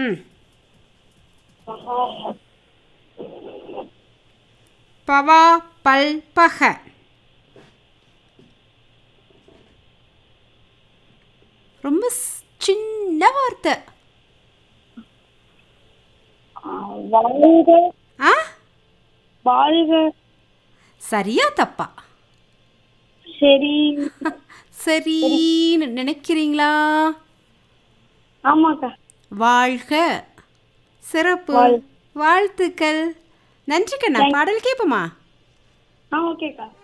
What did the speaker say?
ம் பகா பவா பல் பக ரொம்ப ஸ்- சின்ன வார்த்தை ஆ, வாழ்க ஆ வாழ்க சரியா தப்பா சரி சரின்னு நினைக்கிறீங்களா ஆமாக்கா வாழ்க சிறப்பு வாழ். வாழ்த்துக்கள் நன்றி கண்ணா பாடல் கேட்போமா ஆ ஓகேக்கா